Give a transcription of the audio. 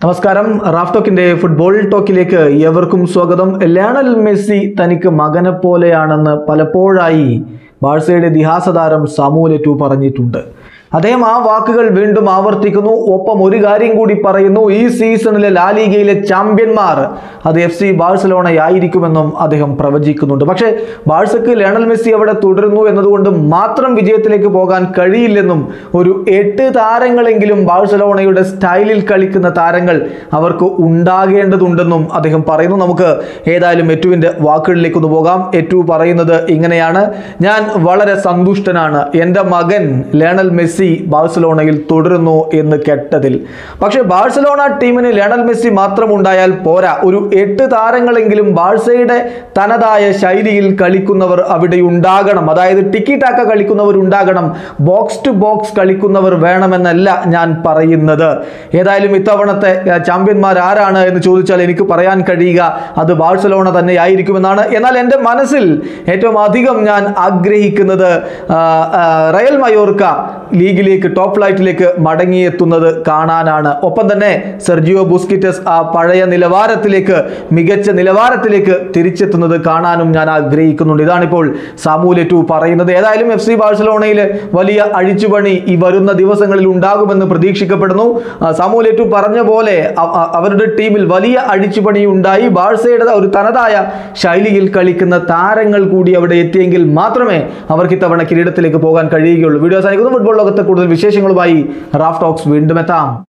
നമസ്കാരം Raf ടോക്കിന്റെ football ടോക്കിലേക്ക് ഏവർക്കും സ്വാഗതം ലയണൽ മെസ്സി തനിക്ക് മകനെ പോലെയാണെന്ന് പലപ്പോഴായി ബാഴ്സയുടെ ഇതിഹാസ താരം സാമൂല ടു പറഞ്ഞിട്ടുണ്ട് അദ്ദേഹം ആ വാക്കുകൾ വീണ്ടും ആവർത്തിക്കുന്നു ഒപ്പം ഒരു കാര്യം കൂടി പറയുന്നു ഈ സീസണിലെ ലാലിഗയിലെ ചാമ്പ്യന്മാർ അത് എഫ് സി ബാഴ്സലോണയായിരിക്കുമെന്നും അദ്ദേഹം പ്രവചിക്കുന്നുണ്ട് പക്ഷേ ബാഴ്സക്ക് ലയണൽ മെസ്സി അവിടെ തുടരുന്നു എന്നതുകൊണ്ട് മാത്രം വിജയത്തിലേക്ക് പോകാൻ കഴിയില്ലെന്നും ഒരു എട്ട് താരങ്ങളെങ്കിലും ബാഴ്സലോണയുടെ സ്റ്റൈലിൽ കളിക്കുന്ന താരങ്ങൾ അവർക്ക് ഉണ്ടാകേണ്ടതുണ്ടെന്നും അദ്ദേഹം പറയുന്നു നമുക്ക് ഏതായാലും എറ്റുവിൻ്റെ വാക്കുകളിലേക്ക് ഒന്ന് പോകാം എറ്റു പറയുന്നത് ഇങ്ങനെയാണ് ഞാൻ വളരെ സന്തുഷ്ടനാണ് എൻ്റെ മകൻ ലയണൽ മെസ്സി ബാഴ്സലോണയിൽ തുടരുന്നു എന്ന് കേട്ടതിൽ പക്ഷേ ബാഴ്സലോണ ടീമിന് ലയണൽ മെസ്സി മാത്രം ഉണ്ടായാൽ പോരാ ഒരു എട്ട് താരങ്ങളെങ്കിലും ബാഴ്സയുടെ തനതായ ശൈലിയിൽ കളിക്കുന്നവർ അവിടെ ഉണ്ടാകണം അതായത് ടിക്കി ടാക്ക കളിക്കുന്നവർ ഉണ്ടാകണം ബോക്സ് ടു ബോക്സ് കളിക്കുന്നവർ വേണമെന്നല്ല ഞാൻ പറയുന്നത് ഏതായാലും ഇത്തവണത്തെ ആ, ചാമ്പ്യന്മാർ ആരാണ് എന്ന് ചോദിച്ചാൽ എനിക്ക് പറയാൻ കഴിയുക അത് ബാഴ്സലോണ തന്നെയായിരിക്കുമെന്നാണ് എന്നാൽ എൻ്റെ മനസ്സിൽ ഏറ്റവും അധികം ഞാൻ ആഗ്രഹിക്കുന്നത് ആ, ആ, റയൽ മയോർക്ക ലീഗിലേക്ക് ടോപ്പ് ഫ്ലൈറ്റിലേക്ക് മടങ്ങിയെത്തുന്നത് കാണാനാണ് ഒപ്പം തന്നെ സെർജിയോ ബുസ്കിറ്റസ് ആ പഴയ നിലവാരത്തിലേക്ക് മികച്ച നിലവാരത്തിലേക്ക് തിരിച്ചെത്തുന്നത് കാണാനും ഞാൻ ആഗ്രഹിക്കുന്നുണ്ട് ഇതാണിപ്പോൾ സാമൂല ടു പറയുന്നത് ഏതായാലും എഫ് സി ബാഴ്സലോണയിൽ വലിയ അഴിച്ചുപണി ഈ വരുന്ന ദിവസങ്ങളിൽ ഉണ്ടാകുമെന്ന് പ്രതീക്ഷിക്കപ്പെടുന്നു ആ, സാമൂല ടു പറഞ്ഞ പോലെ അ- അ- അവരുടെ ടീമിൽ വലിയ അഴിച്ചുപണി ഉണ്ടായി ബാഴ്സയുടെ ഒരു തനതായ ശൈലിയിൽ കളിക്കുന്ന താരങ്ങൾ കൂടി അവിടെ എത്തിയെങ്കിൽ മാത്രമേ അവർക്ക് ഇത്തവണ കിരീടത്തിലേക്ക് പോകാൻ കഴിയുകയുള്ളൂ വീഡിയോ സാധിക്കുന്നു ഫുട്ബോൾ ലോകത്തെ കൂടുതൽ വിശേഷങ്ങളുമായി റാഫ് ടോക്സ് വീണ്ടും എത്താം